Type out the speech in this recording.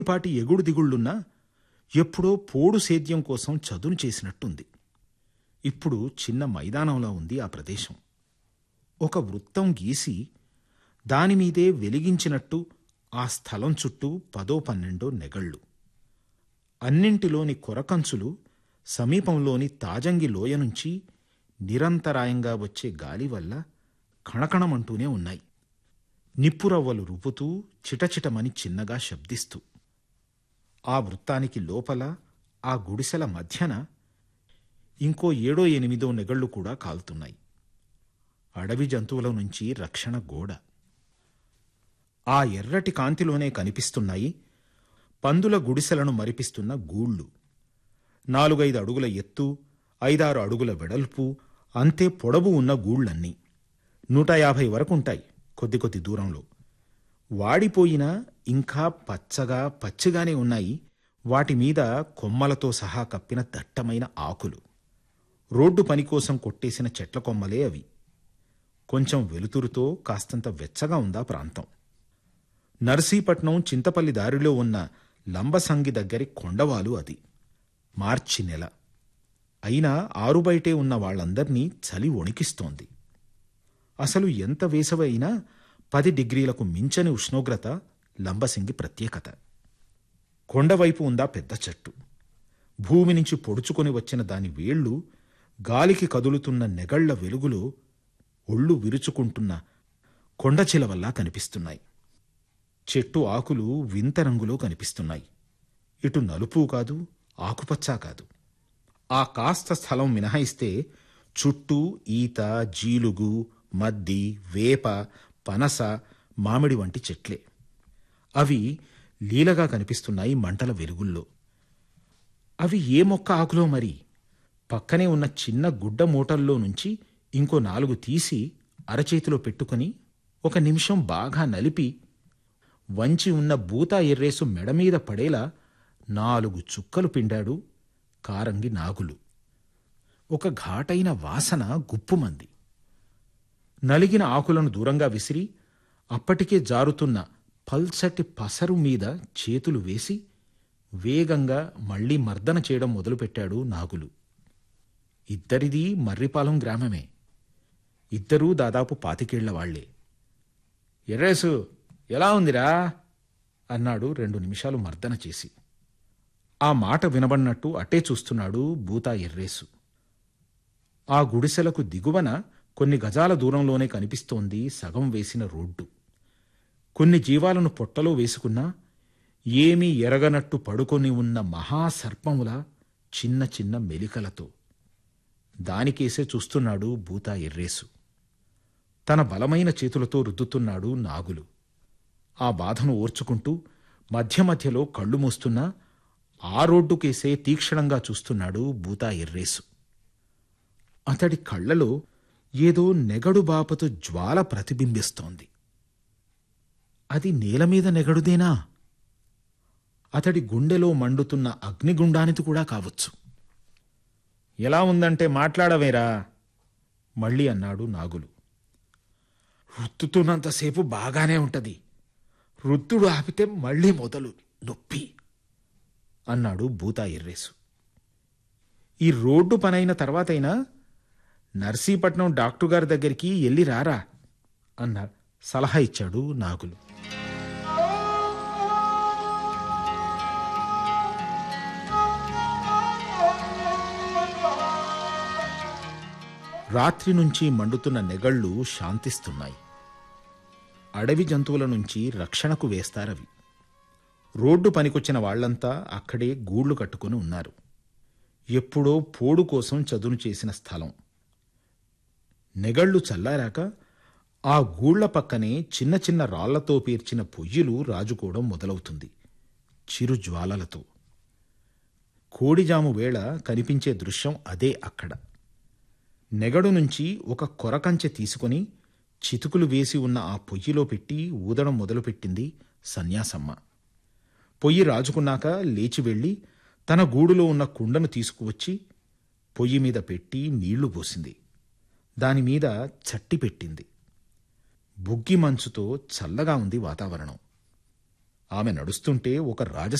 పాటి ఎగుడు దిగుళ్ళున్నా ఎప్పుడో పోడు సేద్యం కోసం చదును చేసినట్టుంది ఇప్పుడు చిన్న మైదానంలా ఉంది ఆ ప్రదేశం ఒక వృత్తం గీసి దానిమీదే వెలిగించినట్టు ఆ స్థలం చుట్టూ పదో పన్నెండో నెగళ్ళు అన్నింటిలోని కొరకంచులు సమీపంలోని తాజంగి లోయ నుంచి నిరంతరాయంగా వచ్చే గాలి వల్ల కణకణమంటూనే ఉన్నాయి నిప్పురవ్వలు రుపుతూ చిటచిటమని చిన్నగా శబ్దిస్తూ ఆ వృత్తానికి లోపల ఆ గుడిసెల మధ్యన ఇంకో ఏడో ఎనిమిదో నెగళ్ళు కూడా కాలుతున్నాయి అడవి జంతువుల నుంచి రక్షణ గోడ ఆ ఎర్రటి కాంతిలోనే కనిపిస్తున్నాయి పందుల గుడిసెలను మరిపిస్తున్న గూళ్ళు నాలుగైదు అడుగుల ఎత్తు ఐదారు అడుగుల వెడల్పు అంతే పొడవు ఉన్న గూళ్ళన్నీ నూట యాభై వరకుంటాయి కొద్ది కొద్ది దూరంలో వాడిపోయినా ఇంకా పచ్చగా పచ్చిగానే ఉన్నాయి వాటి మీద కొమ్మలతో సహా కప్పిన దట్టమైన ఆకులు రోడ్డు పని కోసం కొట్టేసిన చెట్ల కొమ్మలే అవి కొంచెం వెలుతురుతో కాస్తంత వెచ్చగా ఉందా ప్రాంతం నర్సీపట్నం చింతపల్లి దారిలో ఉన్న లంబసంగి దగ్గరి కొండవాలు అది మార్చి నెల అయినా ఆరుబయటే ఉన్న వాళ్ళందర్నీ చలి వణికిస్తోంది అసలు ఎంత వేసవైనా పది డిగ్రీలకు మించని ఉష్ణోగ్రత లంబసింగి ప్రత్యేకత కొండవైపు ఉందా పెద్ద చెట్టు భూమి నుంచి పొడుచుకొని వచ్చిన దాని వేళ్లు గాలికి కదులుతున్న నెగళ్ల వెలుగులో ఒళ్ళు విరుచుకుంటున్న కొండచిలవల్లా కనిపిస్తున్నాయి చెట్టు ఆకులు వింత రంగులో కనిపిస్తున్నాయి ఇటు నలుపు కాదు ఆకుపచ్చ కాదు ఆ కాస్త స్థలం మినహాయిస్తే చుట్టూ ఈత జీలుగు మద్ది వేప పనస మామిడి వంటి చెట్లే అవి లీలగా కనిపిస్తున్నాయి మంటల వెలుగుల్లో అవి ఏ మొక్క ఆకులో మరి పక్కనే ఉన్న చిన్న గుడ్డ మూటల్లో నుంచి ఇంకో నాలుగు తీసి అరచేతిలో పెట్టుకుని ఒక నిమిషం బాగా నలిపి వంచి ఉన్న బూతా ఎర్రేసు మెడమీద పడేలా నాలుగు చుక్కలు పిండాడు కారంగి నాగులు ఒక ఘాటైన వాసన గుప్పుమంది నలిగిన ఆకులను దూరంగా విసిరి అప్పటికే జారుతున్న పల్చటి పసరు మీద చేతులు వేసి వేగంగా మళ్లీ మర్దన చేయడం మొదలుపెట్టాడు నాగులు ఇద్దరిది మర్రిపాలెం గ్రామమే ఇద్దరూ దాదాపు పాతికేళ్ల వాళ్లే ఎర్రేసు ఎలా ఉందిరా అన్నాడు రెండు నిమిషాలు మర్దన చేసి ఆ మాట వినబడినట్టు అట్టే చూస్తున్నాడు బూతా ఎర్రేసు ఆ గుడిసెలకు దిగువన కొన్ని గజాల దూరంలోనే కనిపిస్తోంది సగం వేసిన రోడ్డు కొన్ని జీవాలను పొట్టలో వేసుకున్నా ఏమీ ఎరగనట్టు పడుకొని ఉన్న మహాసర్పముల చిన్న చిన్న మెలికలతో దానికేసే చూస్తున్నాడు బూతా ఎర్రేసు తన బలమైన చేతులతో రుద్దుతున్నాడు నాగులు ఆ బాధను ఓర్చుకుంటూ మధ్య మధ్యలో కళ్ళు మూస్తున్నా ఆ రోడ్డుకేసే తీక్షణంగా చూస్తున్నాడు బూతా ఎర్రేసు అతడి కళ్ళలో ఏదో నెగడు బాపతు జ్వాల ప్రతిబింబిస్తోంది అది నేలమీద నెగడుదేనా అతడి గుండెలో మండుతున్న అగ్నిగుండానిది కూడా కావచ్చు ఎలా ఉందంటే మాట్లాడవేరా మళ్ళీ అన్నాడు నాగులు రుత్తుతున్నంతసేపు బాగానే ఉంటది రుత్తుడు ఆపితే మళ్ళీ మొదలు నొప్పి అన్నాడు బూతా ఎర్రేసు ఈ రోడ్డు పనైన తర్వాతైనా నర్సీపట్నం డాక్టర్ గారి దగ్గరికి వెళ్ళి రారా అన్న సలహా ఇచ్చాడు నాగులు రాత్రి నుంచి మండుతున్న నెగళ్ళు శాంతిస్తున్నాయి అడవి జంతువుల నుంచి రక్షణకు వేస్తారవి రోడ్డు పనికొచ్చిన వాళ్లంతా అక్కడే గూళ్లు కట్టుకుని ఉన్నారు ఎప్పుడో పోడు కోసం చదును చేసిన స్థలం నెగళ్ళు చల్లారాక ఆ గూళ్ల పక్కనే చిన్న చిన్న రాళ్లతో పేర్చిన పొయ్యిలు రాజుకోవడం మొదలవుతుంది చిరు జ్వాలలతో కోడిజాము వేళ కనిపించే దృశ్యం అదే అక్కడ నెగడు నుంచి ఒక కొరకంచె తీసుకుని చితుకులు వేసి ఉన్న ఆ పొయ్యిలో పెట్టి ఊదడం మొదలుపెట్టింది సన్యాసమ్మ పొయ్యి రాజుకున్నాక లేచి వెళ్ళి తన గూడులో ఉన్న కుండను తీసుకువచ్చి పొయ్యి మీద పెట్టి నీళ్లు పోసింది దానిమీద చట్టి పెట్టింది బుగ్గి మంచుతో చల్లగా ఉంది వాతావరణం ఆమె నడుస్తుంటే ఒక రాజ